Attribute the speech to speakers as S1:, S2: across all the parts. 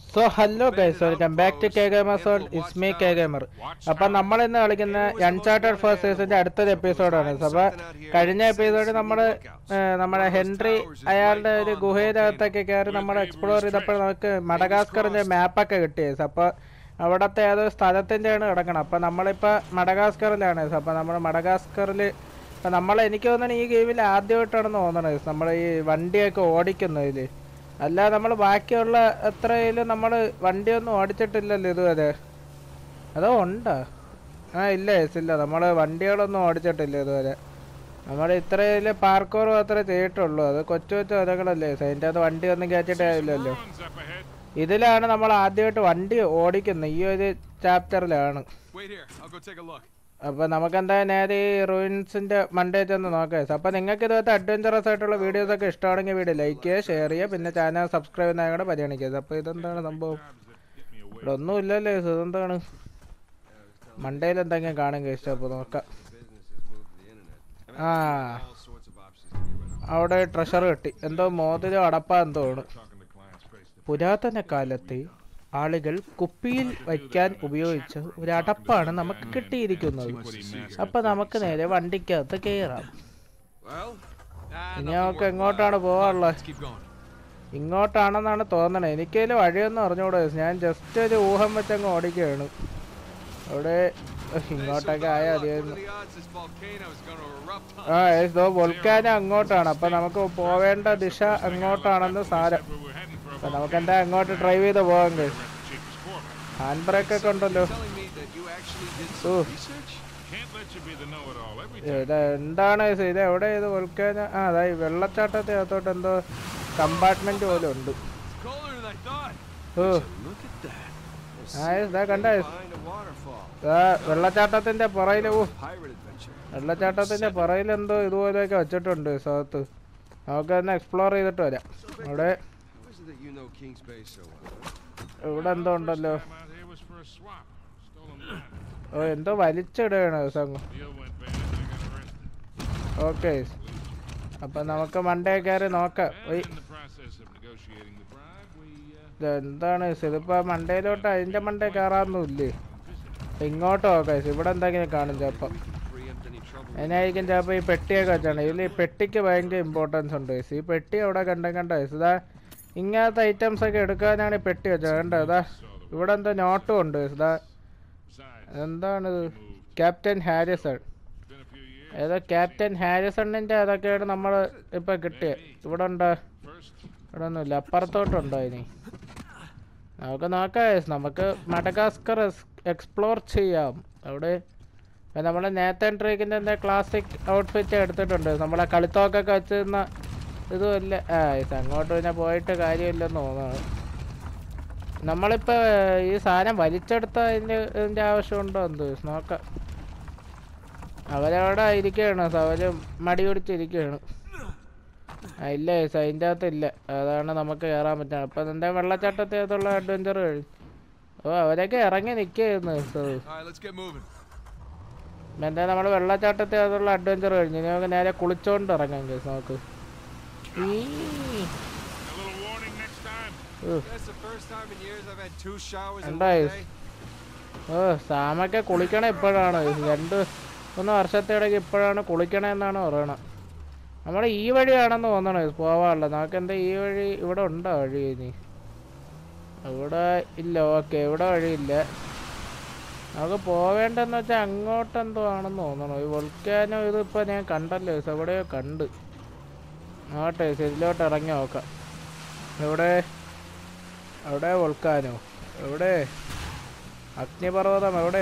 S1: So hello guys welcome back to K gamer soul is me K gamer അപ്പൊ നമ്മൾ ഇന്ന് കളിക്കുന്ന Uncharted first സീസണിന്റെ അടുത്തൊരു എപ്പിസോഡാണ് അപ്പൊ കഴിഞ്ഞ എപ്പിസോഡ് നമ്മൾ നമ്മുടെ ഹെൻറി അയാളുടെ ഒരു ഗുഹയുടെ അകത്തൊക്കെ കയറി നമ്മൾ എക്സ്പ്ലോർ ചെയ്തപ്പോൾ നമുക്ക് മഡഗാസ്കറിന്റെ മാപ്പൊക്കെ കിട്ടിയത് അപ്പൊ അവിടത്തെ ഏതോ സ്ഥലത്തിന്റെയാണ് കിടക്കണം അപ്പൊ നമ്മളിപ്പോ മഡഗാസ്കറിലാണ് അപ്പൊ നമ്മൾ മഡഗാസ്കറിൽ അപ്പൊ നമ്മൾ എനിക്ക് തോന്നുന്നു ഈ ഗെയിമിൽ ആദ്യമായിട്ടാണെന്ന് തോന്നണത് നമ്മൾ ഈ വണ്ടിയൊക്കെ ഓടിക്കുന്നതില് അല്ല നമ്മൾ ബാക്കിയുള്ള എത്രയിലും നമ്മൾ വണ്ടിയൊന്നും ഓടിച്ചിട്ടില്ലല്ലോ ഇതുവരെ അതോ ഉണ്ടോ ആ ഇല്ല yes, ഇല്ല നമ്മൾ വണ്ടികളൊന്നും ഓടിച്ചിട്ടില്ല ഇതുവരെ നമ്മൾ ഇത്രയില് പാർക്കോർ മാത്രമേ ചെയ്തിട്ടുള്ളൂ അത് കൊച്ചു കൊച്ചു കഥകളല്ലേ അതിൻ്റെ അത് വണ്ടി ഒന്നും കയറ്റിയിട്ടില്ലല്ലോ ഇതിലാണ് നമ്മൾ ആദ്യമായിട്ട് വണ്ടി ഓടിക്കുന്നത് ഈ ഒരു ചാപ്റ്ററിലാണ്
S2: Wait here. I'll go take a look.
S1: അപ്പൊ നമുക്ക് എന്തായാലും നേരെ ഈ റൂയിൻസിന്റെ മണ്ടേ ചെന്ന് നോക്കാം അപ്പൊ നിങ്ങൾക്ക് ഇതുപോലത്തെ അഡ്വഞ്ചറസ് ആയിട്ടുള്ള വീഡിയോസ് ഒക്കെ ഇഷ്ടമാണെങ്കിൽ വീഡിയോ ലൈക്ക് ചെയ്യുക ഷെയർ ചെയ്യുക പിന്നെ ചാനൽ സബ്സ്ക്രൈബ് ചെയ്യുന്ന കൂടെ പരിഗണിക്കുക അപ്പൊ ഇതെന്താണ് സംഭവം ഇവിടെ ഒന്നും ഇല്ലല്ലേ ഇത് ഇതെന്താണ് മണ്ടയിൽ എന്തെങ്കിലും കാണും കഴിച്ചു അപ്പൊ നോക്കാം ആ
S2: All sorts of options to get rid of.
S1: അവിടെ ട്രഷർ കിട്ടി എന്തോ മോതിരം അടപ്പാ എന്തോ ആണ് പുരാതന കാലത്ത് ആളുകൾ കുപ്പിയിൽ വയ്ക്കാൻ ഉപയോഗിച്ച ഒരു അടപ്പാണ് നമുക്ക് കിട്ടിയിരിക്കുന്നത് അപ്പൊ നമുക്ക് നേരെ വണ്ടിക്കകത്ത് കയറാം
S2: Well, ah,
S1: ഇനി
S2: nothing
S1: നമുക്ക്
S2: worthwhile.
S1: എങ്ങോട്ടാണ് പോവാനുള്ളത്
S2: Let's keep going.
S1: ഇങ്ങോട്ടാണെന്നാണ് തോന്നണത് എനിക്കതിൽ വഴിയൊന്നും അറിഞ്ഞൂടെ ഞാൻ ജസ്റ്റ് ഒരു ഊഹം വെച്ചങ്ങ് ഓടിക്കുകയാണ് അവിടെ ഇങ്ങോട്ടൊക്കെ ആയാൽ
S2: What
S1: മതിയായിരുന്നു
S2: are the odds this volcano is going to erupt on
S1: ആ ഏതോ വോൾക്കാന അങ്ങോട്ടാണ് അപ്പൊ നമുക്ക് പോവേണ്ട ദിശ അങ്ങോട്ടാണെന്ന് സാരം അപ്പൊ നമുക്ക് എന്താ അങ്ങോട്ട് ഡ്രൈവ് ചെയ്ത് പോകാൻ കഴിയും ഹാൻഡ് ബ്രേക്ക് ഒക്കെ ഉണ്ടല്ലോ
S2: telling me that you actually did
S1: Ooh.
S2: some research?
S3: Can't let you be the know-it-all every
S1: ഇത് എന്താണ് ഇത് ഇത് എവിടെ ഇത് വോൾക്കാന ആ അതാ ഈ വെള്ളച്ചാട്ടത്തെ അകത്തോട്ട് എന്തോ കമ്പാർട്ട്മെന്റ് പോലെ ഉണ്ട്
S2: It's colder than I thought.
S1: Oh
S2: Look at that.
S1: ആ ഇതാ കണ്ട
S2: Behind a waterfall.
S1: വെള്ളച്ചാട്ടത്തിന്റെ പുറയില് oh
S2: Pirate adventure.
S1: വെള്ളച്ചാട്ടത്തിന്റെ പുറയിൽ എന്തോ ഇതുപോലെയൊക്കെ വെച്ചിട്ടുണ്ട് സ്ഥലത്ത് നമുക്ക് തന്നെ എക്സ്പ്ലോർ ചെയ്തിട്ട് വരാം അവിടെ
S2: How is it that you know King's Bay so well?
S1: ഇവിടെ എന്തോ ഉണ്ടല്ലോ
S3: time out here was for a swap. Stolen land.
S1: ഓ എന്തോ വലിച്ചിടുകയാണ് സംഘം
S3: Deal went bad. I got arrested.
S1: Okay അപ്പൊ നമുക്ക് മണ്ടേ കയറി നോക്കാം
S3: And
S1: ഒയ്
S3: in the process of negotiating the bribe, we uh,
S1: ഇത് എന്താണ് ഇതിപ്പോ മണ്ടയിലോട്ട് അതിന്റെ മണ്ടേ കയറാനൊന്നുമില്ലേ ഇങ്ങോട്ട് നോക്കാം ഇവിടെ എന്തെങ്കിലും കാണും ചിലപ്പോ
S2: Preempt any trouble.
S1: അതിനായിരിക്കും ചിലപ്പോ ഈ പെട്ടിയൊക്കെ വെച്ചാണ് ഇതിൽ ഈ പെട്ടിക്ക് ഭയങ്കര ഇമ്പോർട്ടൻസ് ഉണ്ട് guys. ഈ പെട്ടി അവിടെ കണ്ട കണ്ട guys. ഇതാ ഇങ്ങനത്തെ ഐറ്റംസ് ഒക്കെ എടുക്കാനാണ് ഈ പെട്ടി വെച്ചത് കണ്ടോ ഇതാ ഇവിടെ എന്താ നോട്ടും ഉണ്ട് guys. ഇതാ
S3: besides,
S1: എന്താണിത് captain Harrison
S3: it's been a few years.
S1: ഏതോ ക്യാപ്റ്റൻ ഹാരിസണിന്റെ അതൊക്കെയാണ് നമ്മൾ ഇപ്പൊ കിട്ടിയത് ഇവിടെ ഉണ്ടോ
S3: First,
S1: ഇവിടെ ഒന്നുമില്ല അപ്പുറത്തോട്ടുണ്ടോ ഇനി നമുക്ക് നോക്കാം guys. നമുക്ക് മഡഗാസ്കർ എക്സ്പ്ലോർ ചെയ്യാം അവിടെ നമ്മൾ നേത്തൻ ട്രീക്കിന്റെ എന്താ ക്ലാസിക് ഔട്ട്ഫിറ്റ് എടുത്തിട്ടുണ്ട് നമ്മളെ കളിത്തോക്കൊക്കെ വെച്ചിരുന്ന ഇതുമല്ല ആ ഇത് അങ്ങോട്ട് പിന്നെ പോയിട്ട് കാര്യമില്ലെന്ന് തോന്നുന്നു നമ്മളിപ്പോ ഈ സാധനം വലിച്ചെടുത്ത അതിന്റെ ഇതിന്റെ ആവശ്യമുണ്ടോ എന്ത് നോക്കാം അവരവിടെ ഇരിക്കുകയാണ് അവര് മടി പിടിച്ചിരിക്കുകയാണ് ആ ഇല്ല ഏസ് അതിൻ്റെ അകത്ത് ഇല്ല അതാണ് നമുക്ക് കയറാൻ പറ്റുന്നത് അപ്പം എന്താ വെള്ളച്ചാട്ടത്തിനകത്തുള്ള അഡ്വഞ്ചർ കഴിഞ്ഞു ഓ അവരൊക്കെ ഇറങ്ങി നിൽക്കുകയായിരുന്നു
S2: All right, let's get moving.
S1: എന്താ നമ്മൾ വെള്ളച്ചാട്ടത്തിനകത്തുള്ള അഡ്വഞ്ചർ കഴിഞ്ഞു ഇനി നമുക്ക് നേരെ കുളിച്ചോണ്ട് ഇറങ്ങാം കേസ് നമുക്ക് ഈ
S3: a little warning next time.
S1: Uh.
S2: That's the first time in years I've had two showers in
S1: And
S2: one
S1: guys.
S2: day.
S1: ഓ സാമൊക്കെ കുളിക്കണ ഇപ്പോഴാണ് രണ്ട് മൂന്ന് വർഷത്തെ ഇടയ്ക്ക് ഇപ്പോഴാണ് കുളിക്കണേ എന്നാണ് പറയണത് നമ്മൾ ഈ വഴിയാണെന്ന് തോന്നണേ പോവാനുള്ളത് നമുക്ക് എന്താ ഈ വഴി ഇവിടെ ഉണ്ടോ വഴി ഇനി ഇവിടെ ഇല്ല ഓക്കെ ഇവിടെ വഴിയില്ല നമുക്ക് പോവേണ്ടെന്ന് വെച്ചാൽ അങ്ങോട്ടെന്തോ ആണെന്ന് തോന്നണു ഈ വോൾക്കാനോ ഇതിപ്പോൾ ഞാൻ കണ്ടല്ലോ ഇത് എവിടെയോ കണ്ട് ആട്ടെ ഇതിലോട്ട് ഇറങ്ങി നോക്കാം എവിടെ എവിടെ വോൾക്കാനോ എവിടെ അഗ്നിപർവ്വതം എവിടെ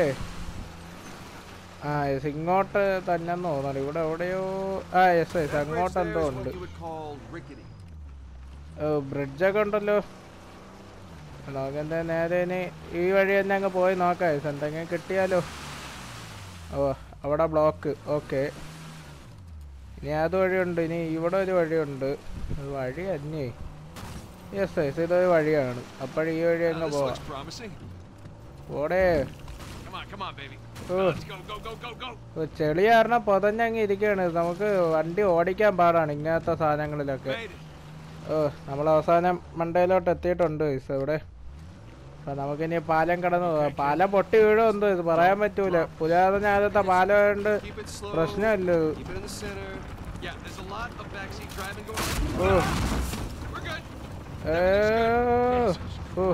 S1: ആ യെസ് ഇങ്ങോട്ട് തന്നെ തോന്നണം ഇവിടെ എവിടെയോ ആ യെസ് യെസ്
S2: That bridge
S1: അങ്ങോട്ട്
S2: there
S1: എന്തോ
S2: is
S1: ഉണ്ട്
S2: what you would call rickety.
S1: ബ്രിഡ്ജൊക്കെ ഉണ്ടല്ലോ നോക്കെന്താ നേരെ ഇനി ഈ വഴി തന്നെ അങ്ങ് പോയി നോക്കാം യെസ് എന്തെങ്കിലും കിട്ടിയാലോ ഓ അവിടെ ബ്ലോക്ക് ഓക്കെ ഇനി അത് വഴിയുണ്ട് ഇനി ഇവിടെ ഒരു വഴിയുണ്ട് ഒരു വഴി തന്നെ യെസ് യെസ് ഇതൊരു വഴിയാണ് അപ്പോൾ ഈ വഴി
S2: Now,
S1: അങ്ങ്
S2: this
S1: പോവാം
S2: looks promising.
S1: പോടേ
S2: Come on, come on, baby.
S1: Oh
S2: Let's go, go, go, go, go.
S1: ഓ, ചെളി കാരണം പൊതഞ്ഞങ്ങ് ഇരിക്കുകയാണ് നമുക്ക് വണ്ടി ഓടിക്കാൻ പാടാണ് ഇങ്ങനത്തെ സാധനങ്ങളിലൊക്കെ
S2: Made it.
S1: ഓ നമ്മൾ അവസാനം മണ്ടയിലോട്ട് എത്തിയിട്ടുണ്ട് guys. ഇവിടെ അപ്പൊ നമുക്കിനി പാലം കടന്നു പോകാം പാലം പൊട്ടി വീഴോ എന്തോ ഇത് പറയാൻ പറ്റൂല പുരാതന കാലത്തെ പാലം ആയതുകൊണ്ട്
S2: Keep it slow.
S1: പ്രശ്നമല്ല ഇത്.
S2: Keep it in the center. Yeah, there's a lot of backseat driving going on.
S1: Oh
S2: We're good.
S1: ഏ, ഓ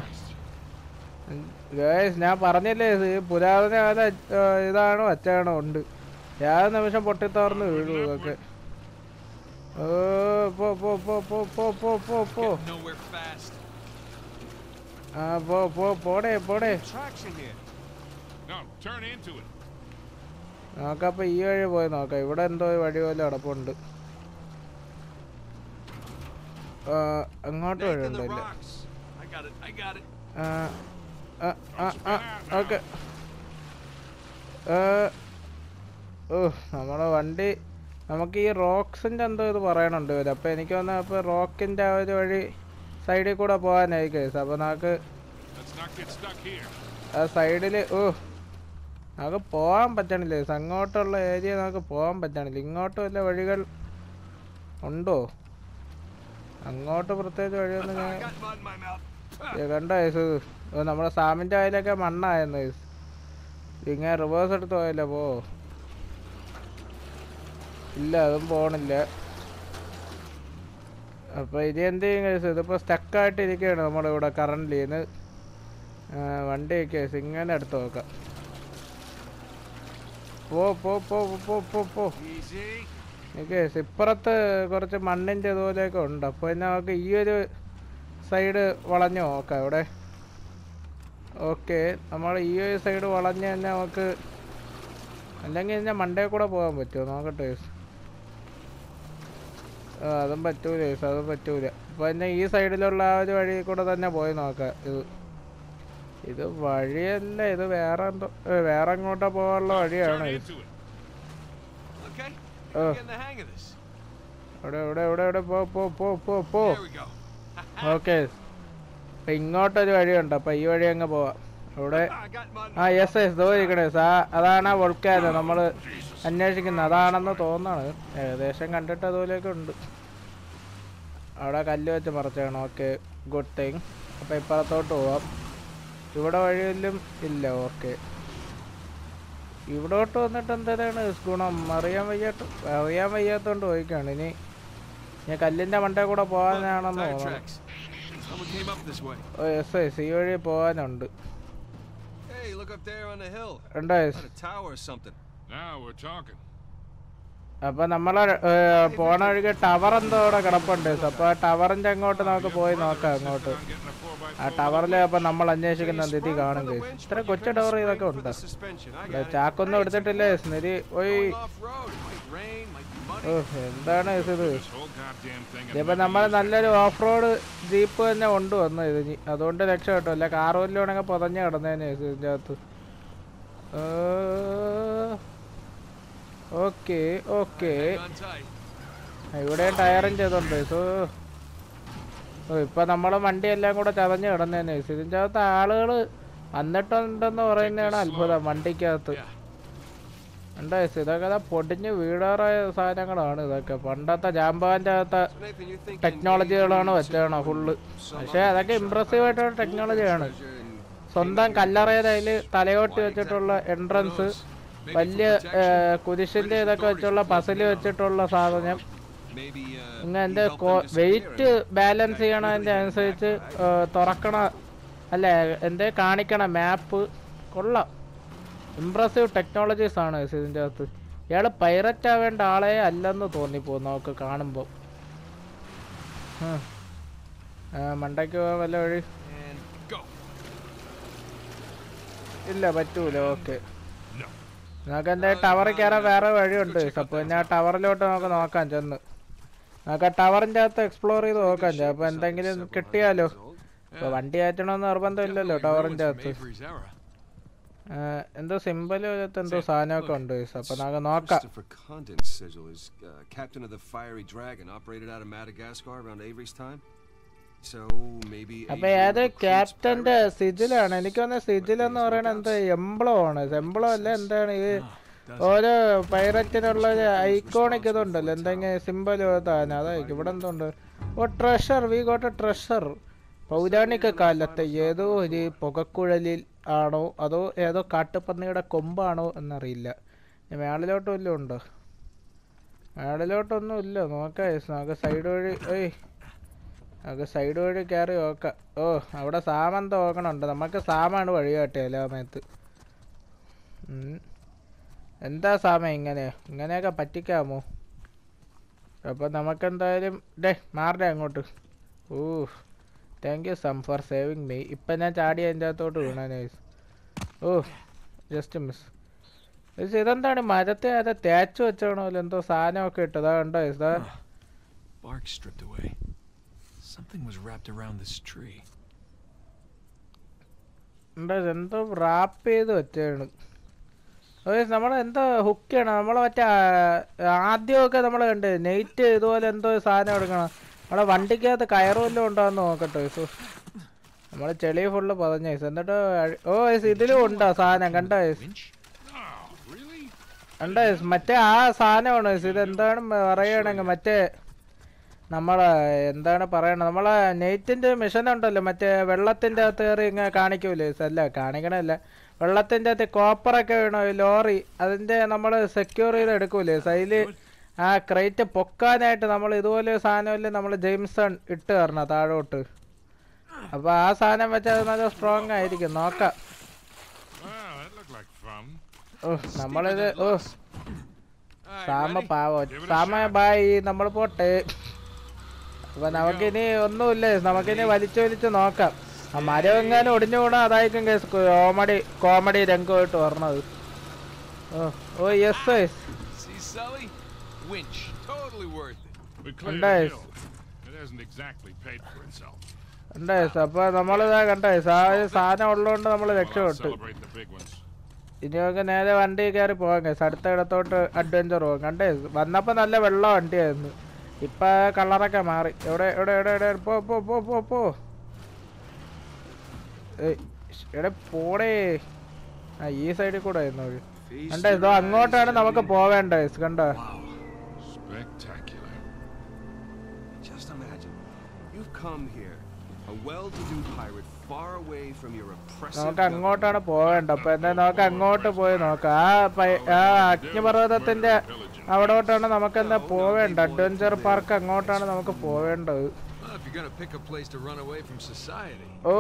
S1: ഗൈസ് ഞാൻ പറഞ്ഞില്ലേ ഇത് പുരാതന കാല ഏ, ഇതാണോ അച്ചാണോ ഉണ്ട് ഏത് നിമിഷം പൊട്ടിത്തോർന്ന് വീഴും ഇതൊക്കെ ഓ പോ പോ പോ പോ പോ പോ പോ പോ
S2: Getting nowhere fast.
S1: ആ പോ പോ പോടെ പോടെ
S2: Traction here.
S3: No, turn into it.
S1: നോക്കപ്പോ ഈ വഴി പോയി നോക്കാം ഇവിടെ എന്തോ ഒരു വഴി പോലെ അടപ്പുണ്ട് ആ, അങ്ങോട്ട്
S2: Neck
S1: വഴി
S2: in the
S1: ഉണ്ടല്ലേ
S2: rocks. I got it. I got it.
S1: ആ ആ ആ ആ ഓക്കെ ഓ നമ്മുടെ വണ്ടി നമുക്ക് ഈ റോക്സിൻ്റെ എന്തോ ഇത് പറയണുണ്ട് ഇവര് അപ്പോൾ എനിക്ക് തോന്നുന്നു അപ്പോൾ റോക്കിൻ്റെ ആ ഒരു വഴി സൈഡിൽ കൂടെ പോകാനായി കേസ് അപ്പോൾ നമുക്ക്
S3: Let's not get stuck here.
S1: ആ സൈഡിൽ ഓ നമുക്ക് പോകാൻ പറ്റണില്ല കേസ് അങ്ങോട്ടുള്ള ഏരിയ നമുക്ക് പോകാൻ പറ്റണില്ല ഇങ്ങോട്ട് വല്ല വഴികൾ ഉണ്ടോ അങ്ങോട്ട് പ്രത്യേകിച്ച് വഴിയൊന്നും ഞാൻ
S2: I got mud in my mouth.
S1: ഇത് കണ്ടോ കേസ് ഓ നമ്മുടെ സാമിൻ്റെ അതിലൊക്കെ മണ്ണായിരുന്നു കേസ് ഇങ്ങനെ റിവേഴ്സ് എടുത്ത് പോയല്ലോ പോ ഇല്ല അതും പോണില്ല അപ്പോൾ ഇത് എന്ത് ചെയ്യും കേസ് ഇതിപ്പോൾ സ്റ്റക്കായിട്ട് ഇരിക്കുകയാണ് നമ്മുടെ ഇവിടെ കറണ്ട്ലി ഇത് വണ്ടി കേസ് ഇങ്ങനെ എടുത്ത് നോക്കാം പോ പോ പോ പോ പോ പോ
S2: Easy.
S1: എനിക്ക് ഇപ്പുറത്ത് കുറച്ച് മണ്ണിൻ്റെ ഇതുപോലെയൊക്കെ ഉണ്ട് അപ്പോൾ പിന്നെ നമുക്ക് ഈ ഒരു സൈഡ് വളഞ്ഞു നോക്കാം ഇവിടെ ഓക്കെ നമ്മൾ ഈ ഒരു സൈഡ് വളഞ്ഞ് തന്നെ നമുക്ക് അല്ലെങ്കിൽ ഇതിൻ്റെ മണ്ടേ കൂടെ പോകാൻ പറ്റുമോ നോക്കട്ടെ യേസ്. ആ അതും പറ്റൂല യേസ്, അതും പറ്റൂല അപ്പോൾ പിന്നെ ഈ സൈഡിലുള്ള ആ ഒരു വഴി കൂടെ തന്നെ പോയി നോക്കാം ഇത് ഇത് വഴിയല്ല ഇത് വേറെ എന്തോ ഏ, വേറെ അങ്ങോട്ടാ പോകാനുള്ള വഴിയാണ്
S3: Turn
S1: yes.
S3: into it.
S2: Okay.
S1: Oh.
S2: I'm getting the hang of this.
S1: ഇവിടെ ഇവിടെ ഇവിടെ ഇവിടെ പോ പോ പോ പോ പോ
S2: There we go.
S1: ഓക്കെ അപ്പൊ ഇങ്ങോട്ടൊരു വഴിയുണ്ട് അപ്പൊ ഈ വഴി അങ്ങ് പോവാം അവിടെ
S2: I got mud in
S1: ആ യെസ് യെസ് ദോ ഇരിക്കണേ സാ അതാണ് ആ വോൾക്കാനോ നമ്മൾ അന്വേഷിക്കുന്നത് അതാണെന്ന് തോന്നാണ് ഏകദേശം കണ്ടിട്ട് അതുപോലെയൊക്കെ ഉണ്ട് അവിടെ കല്ല് വെച്ച് മറച്ചാണ് ഓക്കെ ഗുഡ് തിങ് അപ്പം ഇപ്പുറത്തോട്ട് പോവാം ഇവിടെ വഴിയിലും ഇല്ല ഓക്കെ ഇവിടോട്ട് വന്നിട്ട് എന്താണ് ഗുണം അറിയാൻ വയ്യാത്ത അറിയാൻ വയ്യാത്തോണ്ട് പോയിക്കാണ് ഇനി ഞാൻ കല്ലിൻ്റെ മണ്ടേ കൂടെ പോകാനാണെന്ന്
S2: Tire
S1: തോന്നുന്നു
S2: tracks. Someone came up this way.
S1: ഓ യെസ് യെസ് ഈ വഴി പോകാനുണ്ട്
S2: Hey, look up there on the hill.
S1: ഉണ്ടോ
S2: Is
S1: yes
S2: that a tower or something?
S3: Now we're talking.
S1: അപ്പൊ നമ്മളെ ഏ, പോണ വഴിക്ക് ടവർ എന്തോ അവിടെ കിടപ്പുണ്ട് അപ്പൊ ആ ടവറിന്റെ അങ്ങോട്ട് നമുക്ക് പോയി നോക്കാം അങ്ങോട്ട്
S3: I'm getting a 4x4
S1: ആ ടവറിൽ അപ്പൊ നമ്മൾ അന്വേഷിക്കുന്ന സ്ഥിതി കാണും
S2: Sprung for the
S1: guys.
S2: winch,
S1: ഇത്ര
S2: but you
S1: കൊച്ചു
S2: couldn't
S1: ടവർ
S2: spring
S1: ഇതൊക്കെ
S2: for
S1: ഉണ്ട്
S2: the suspension. I
S1: ഇവിടെ
S2: got it.
S1: ചാക്കൊന്നും
S2: Hey, it's
S1: എടുത്തിട്ടില്ലേ സ്നിരി ഒയ്
S2: going off-road. It might rain, might be muddy.
S1: ഓ എന്താണ് ഇത്
S3: This whole goddamn thing. and
S1: ഇതിപ്പോ
S3: never
S1: നമ്മൾ
S3: use
S1: നല്ലൊരു ഓഫ് റോഡ് ജീപ്പ് തന്നെ കൊണ്ടുവന്നു ഇത് ഇനി. അതുകൊണ്ട് രക്ഷപ്പെട്ടു അല്ല കാർ വല്ലോണെങ്കിൽ പുതഞ്ഞ് കിടന്നേനെ ഇതിൻ്റെ അകത്ത് okay okay
S2: Hang on tight.
S1: ഇവിടെ ടയറും ചെയ്തോണ്ട് സോ ഓ ഇപ്പൊ നമ്മളെ വണ്ടി എല്ലാം കൂടെ ചതഞ്ഞ് കിടന്നേനെ ഇതിൻ്റെ അകത്ത് ആളുകള് വന്നിട്ടുണ്ടെന്ന് പറയുന്നതാണ് അത്ഭുതം വണ്ടിക്കകത്ത്
S2: Yeah.
S1: ഉണ്ടോ ഇതൊക്കെ ദാ പൊടിഞ്ഞ് വീടാറായ സാധനങ്ങളാണ് ഇതൊക്കെ പണ്ടത്തെ ജാമ്പാൻ്റെ അകത്തെ
S2: So, Nathan, you're thinking
S1: ടെക്നോളജികളാണ്
S2: maybe
S1: വെച്ചാണ് ഫുള്ള്
S2: some
S1: പക്ഷെ
S2: other
S1: അതൊക്കെ
S2: shot
S1: ഇമ്പ്രസീവ് ആയിട്ടുള്ള
S2: like
S1: ടെക്നോളജിയാണ്
S2: treasure and
S1: സ്വന്തം
S2: came
S1: കല്ലറയുടെ
S2: here
S1: അതിൽ തലയോട്ടി
S2: Why
S1: വെച്ചിട്ടുള്ള
S2: exactly? Who
S1: entrance
S2: knows? Maybe for
S1: വലിയ
S2: protection.
S1: കുരിശിന്റെ
S2: British
S1: ഇതൊക്കെ
S2: authorities
S1: വെച്ചുള്ള
S2: will close
S1: പസില്
S2: down.
S1: വെച്ചിട്ടുള്ള സാധനം
S2: Maybe, uh,
S1: ഇങ്ങനെ
S2: he
S1: എന്റെ
S2: helped them disappear
S1: weight
S2: and
S1: balance
S2: that
S1: ചെയ്യണതിന്റെ
S2: really
S1: അനുസരിച്ച്
S2: back,
S1: ഏ, തുറക്കണ അല്ല എന്തേ കാണിക്കണ മാപ്പ് കൊള്ളാം ഇമ്പ്രസീവ് ടെക്നോളജീസ് ആണ് guys ഇതിന്റെ അകത്ത് ഇയാള് പൈററ്റ് ആവേണ്ട ആളെ അല്ലെന്ന് തോന്നിപ്പോ നമുക്ക് കാണുമ്പോൾ മണ്ടയ്ക്ക് പോകാൻ വല്ല വഴി
S2: And go.
S1: ഇല്ല പറ്റൂല ഓക്കെ നമുക്ക് എന്താ ടവറിൽ കയറാൻ വേറെ വഴിയുണ്ട് അപ്പൊ പിന്നെ ആ ടവറിലോട്ട് നമുക്ക് നോക്കാം ചെന്ന് നമുക്ക് ആ ടവറിന്റെ അകത്ത് എക്സ്പ്ലോർ ചെയ്ത് നോക്കാം അപ്പൊ എന്തെങ്കിലും കിട്ടിയാലോ ഇപ്പൊ വണ്ടി കയറ്റണമെന്ന് നിർബന്ധമില്ലല്ലോ
S2: Definitely
S1: ടവറിന്റെ
S2: ruins from
S1: അകത്ത്
S2: Avery's era.
S1: ആ, എന്തോ സിമ്പല് എന്തോ സാധനമൊക്കെ ഉണ്ട് അപ്പൊ നമുക്ക് നോക്കാം
S2: Christopher Condon's sigil is uh, captain of the Fiery Dragon, operated out of Madagascar around Avery's time. So maybe.
S1: അപ്പൊ
S2: Avery
S1: ഏത്
S2: recruits
S1: ക്യാപ്റ്റന്റെ
S2: pirates?
S1: സിജിലാണ് എനിക്ക് തോന്നുന്നത് സിജിൽ എന്ന് പറയുന്നത് എന്താ എംബ്ലോ ആണ് എംബ്ലോ അല്ല എന്താണ് ഈ ഓരോ പൈററ്റിനുള്ള ഒരു ഐക്കോണിക് ഇതുണ്ടല്ലോ എന്തെങ്കിലും സിമ്പൽ താന അതായിരിക്കും ഇവിടെ എന്തുണ്ട് oh treasure we got a treasure പൗരാണിക കാലത്ത് ഏതോ ഒരു പുകക്കുഴലിൽ ആണോ അതോ ഏതോ കാട്ടുപന്നിയുടെ കൊമ്പാണോ എന്നറിയില്ല ഇനി മേളിലോട്ട് വല്ലതും ഉണ്ടോ മേളിലോട്ടൊന്നും ഇല്ല നോക്കാം guys. നമുക്ക് സൈഡ് വഴി ഏയ് നമുക്ക് സൈഡ് വഴി കയറി നോക്കാം ഓ അവിടെ സാമന്ത നോക്കണുണ്ട് നമുക്ക് സാമാണ് വഴി കാട്ടിയ എല്ലാ സമയത്ത് ഉം. എന്താ സാമ ഇങ്ങനെ ഇങ്ങനെയൊക്കെ പറ്റിക്കാമോ അപ്പം നമുക്കെന്തായാലും ഡേ മാറണേ അങ്ങോട്ട് oh thank you Sam for saving me ഇപ്പം ഞാൻ ചാടി അതിൻ്റെ അകത്തോട്ട് വീണാ nice oh just miss miss ഇതെന്താണ് മരത്തെ അത് തേച്ച് വെച്ചാണോ എന്തോ സാധനമൊക്കെ ഇട്ടതാ കണ്ടോ ഇതാ
S4: Bark stripped away. Something was wrapped around this tree.
S1: ഉണ്ട് എന്തോ റാപ്പ് ചെയ്ത് വെച്ചാണ് നമ്മൾ എന്താ ഹുക്ക് ചെയ്യണം നമ്മൾ മറ്റേ ആ- ആദ്യമൊക്കെ നമ്മൾ കണ്ട് നെയ്റ്റ് ഇതുപോലെ എന്തോ ഒരു സാധനം എടുക്കണം നമ്മളെ വണ്ടിക്കകത്ത് കയറുമല്ലോ ഉണ്ടോന്ന് നോക്കട്ടെ സോ നമ്മൾ ചെളി ഫുള്ള് പതഞ്ഞ എന്നിട്ട് അഴി- ഓ യെസ് ഇതിലും ഉണ്ടോ സാധനം കണ്ടോ യെസ്
S4: Winch?
S3: Oh, really?
S1: കണ്ടോ യെസ് മറ്റേ ആ സാധനമാണ് യെസ് ഇത് എന്താണ് പറയുകയാണെങ്കിൽ മറ്റേ നമ്മളെ എന്താണ് പറയണത് നമ്മളെ നെയ്റ്റിന്റെ മിഷൻ ഉണ്ടല്ലോ മറ്റേ വെള്ളത്തിന്റെ അകത്ത് കയറി ഇങ്ങനെ കാണിക്കൂലേ യെസ് അല്ല കാണിക്കണല്ല വെള്ളത്തിന്റെ അകത്ത് കോപ്പറൊക്കെ വീണോ ഈ ലോറി അതിന്റെ നമ്മൾ സെക്യൂർ ചെയ്ത് എടുക്കൂലേ യെസ് അതില് ആ ക്രേറ്റ് പൊക്കാനായിട്ട് നമ്മൾ ഇതുപോലെ ഒരു സാധനമല്ലേ നമ്മൾ ജെയിംസൺ ഇട്ട് തരണം താഴോട്ട് അപ്പൊ ആ സാധനം വെച്ചാൽ അത് നല്ല സ്ട്രോങ് ആയിരിക്കും നോക്കാം
S3: Wow, that looked like fun.
S1: ഓ നമ്മളിത് ഓ സാമ പാവോ സാമ ബായ് നമ്മൾ പോട്ടെ അപ്പൊ നമുക്കിനി ഒന്നുമില്ല നമുക്കിനി വലിച്ചു വലിച്ചു നോക്കാം ആ മരം എങ്ങാനും ഒടിഞ്ഞു കൂടാ അതായിരിക്കും കേസ് കോമഡി കോമഡി രംഗമായിട്ട് പറഞ്ഞത് oh oh yes yes
S4: See, Sully? Winch. Totally worth it.
S3: We cleared
S1: Nice.
S3: the hill. It hasn't exactly paid for itself.
S1: ഉണ്ട് യെസ് അപ്പൊ നമ്മളിതാ കണ്ട യെസ് ആ ഒരു സാധനം ഉള്ളതുകൊണ്ട് നമ്മൾ
S3: Well, I'll
S1: രക്ഷപ്പെട്ടു
S3: celebrate the big ones.
S1: ഇനി നമുക്ക് നേരെ വണ്ടി കയറി പോകാം കേസ് അടുത്ത ഇടത്തോട്ട് അഡ്വഞ്ചർ പോകാം കണ്ടേ വന്നപ്പോ നല്ല വെള്ള വണ്ടിയായിരുന്നു ഇപ്പൊ കളറൊക്കെ മാറി എവിടെ എവിടെ എവിടെ എവിടെ പോ പോ പോ പോ പോ ഏയ്, ഷ്, എടെ പോടേ ആ ഈ സൈഡിൽ കൂടെ ആയിരുന്നു അവര്
S2: Feast
S1: കണ്ടേ
S2: your
S1: ഇതോ അങ്ങോട്ടാണ്
S2: eyes,
S1: നമുക്ക്
S2: Eddie.
S1: പോവേണ്ടത് യെസ് കണ്ടോ
S3: Spectacular.
S2: Just imagine, you've come here, a well-to-do pirate far away from your oppressive
S1: നമുക്ക് അങ്ങോട്ടാണ്
S2: government.
S1: പോവേണ്ടത് അപ്പൊ എന്താ നമുക്ക് അങ്ങോട്ട് പോയി നോക്കാം ആ പൈ- ആ അഗ്നിപർവ്വതത്തിന്റെ അവിടോട്ടാണ് നമുക്ക് എന്താ പോവേണ്ടത് അഡ്വഞ്ചർ പാർക്ക് അങ്ങോട്ടാണ് നമുക്ക് പോവേണ്ടത്
S4: Well, if you're gonna pick a place to run away from society.
S1: ഓ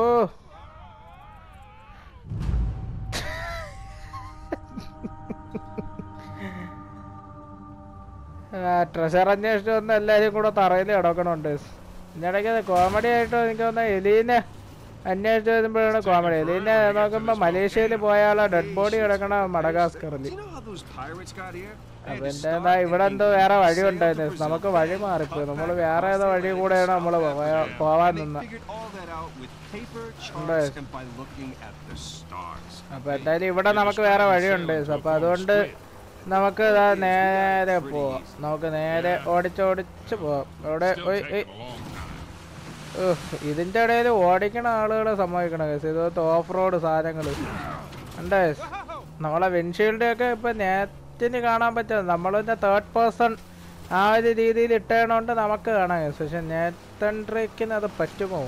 S1: ട്രഷർ അന്വേഷിച്ച് വന്ന് എല്ലാരും കൂടെ തറയിൽ കിടക്കണുണ്ട് ഇതിനിടയ്ക്ക് കോമഡി ആയിട്ട് എനിക്ക് തോന്നുന്ന എലീനെ അന്വേഷിച്ച് വരുമ്പോഴാണ് കോമഡി എലീനെ നോക്കുമ്പോ മലേഷ്യയിൽ പോയാലോ ഡെഡ് ബോഡി കിടക്കണ മഡഗാസ്കറിൽ
S2: Do you know how those pirates got here? They
S1: അപ്പൊ
S2: had to
S1: എന്റെ
S2: start
S1: എന്താ ഇവിടെ എന്തോ
S2: inland,
S1: വേറെ വഴി
S2: sail to
S1: ഉണ്ടായിരുന്നു
S2: Brazil,
S1: നമുക്ക് വഴി മാറിപ്പോയി നമ്മൾ
S2: cut
S1: വേറെ
S2: back
S1: ഏതോ
S2: across
S1: വഴി
S2: the
S1: കൂടെയാണ്
S2: Atlantic
S1: നമ്മൾ
S2: South Africa.
S1: പോവാൻ
S2: And they
S1: നിന്ന
S2: figured all that out with paper,
S1: Right.
S2: charts, and by looking at the stars.
S1: അപ്പൊ എന്തായാലും ഇവിടെ നമുക്ക് വേറെ വഴിയുണ്ട് അപ്പൊ അതുകൊണ്ട് നമുക്ക് ഇതാ നേരെ പോവാം നമുക്ക് നേരെ ഓടിച്ചോടിച്ച് പോവാം ഇവിടെ
S3: Still
S1: ഒയ്-
S3: taking
S1: ഒയ്.
S3: a long time.
S1: ഉഹ്, ഇതിന്റെ ഇടയിൽ ഓടിക്കണ ആളുകളെ സമ്മതിക്കണം കേസ് ഇതുപോലത്തെ ഓഫ് റോഡ് സാധനങ്ങൾ ഉണ്ട് നമ്മളെ വിൻഷീൽഡ് ഒക്കെ ഇപ്പൊ നേരത്തിന് കാണാൻ പറ്റും നമ്മളിന്റെ തേർഡ് പേഴ്സൺ ആ ഒരു രീതിയിൽ ഇട്ടേണോണ്ട് നമുക്ക് കാണാം കേസ് പക്ഷെ നേത്തൻ ട്രിക്കിന് അത് പറ്റുമോ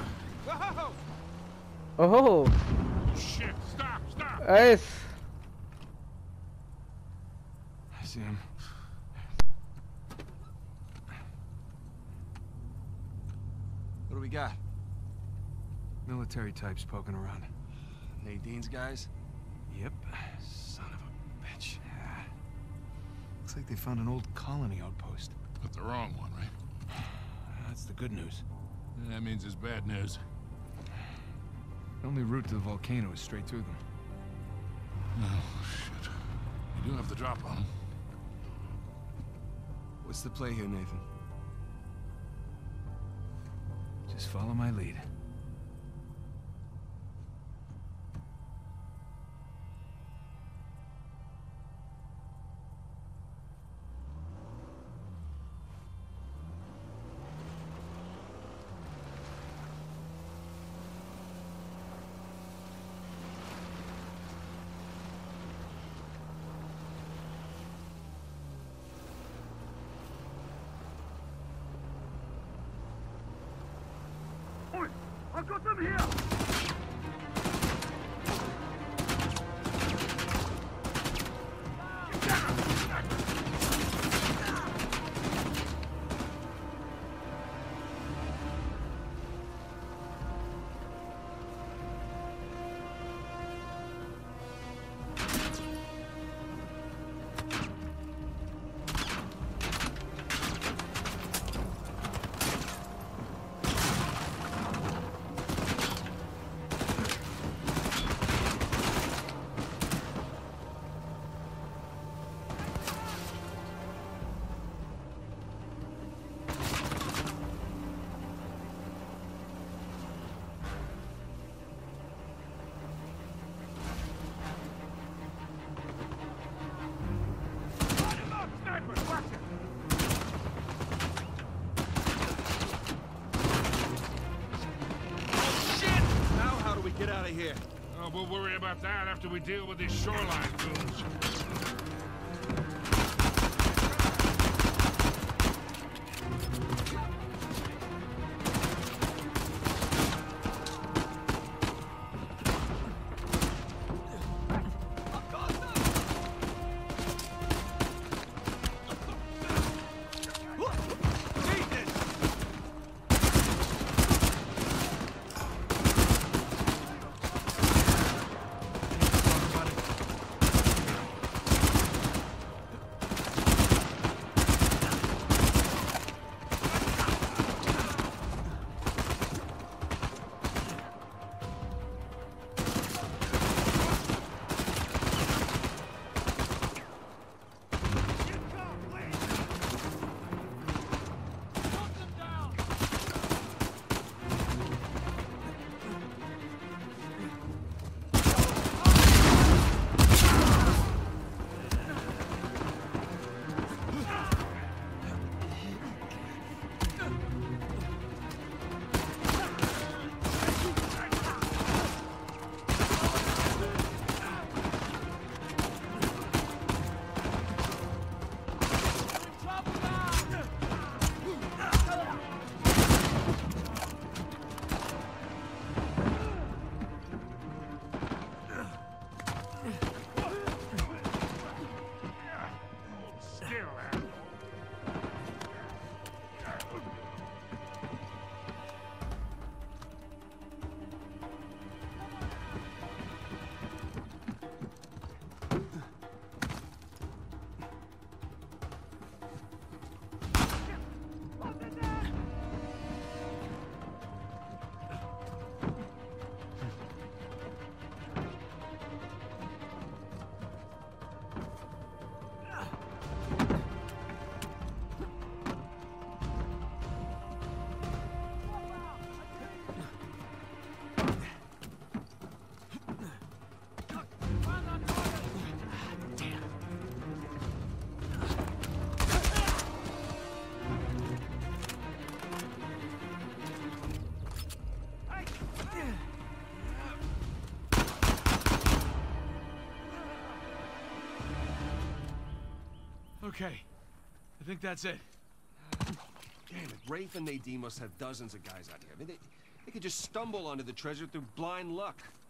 S1: ഓഹോ
S3: Shit, stop, stop!
S1: Yes
S4: I see him. What do we got? Military types poking around.
S2: Nadine's guys?
S4: Yep. Son of a bitch. Yeah. Looks like they found an old colony outpost.
S3: But the wrong one, right?
S4: That's the good news.
S3: That means it's bad news.
S4: The only route to the volcano is straight through them.
S3: Oh, shit. You do have the drop on 'em.
S2: What's the play here, Nathan?
S4: Just follow my lead.
S2: Now how do we get out of here?
S3: Oh, we'll worry about that after we deal with these shoreline goons. Still, Al.
S4: Okay. I think that's it.
S2: Damn it, Rafe and Nadine must have dozens of guys out here. I mean, they, they could just stumble onto the treasure through blind luck.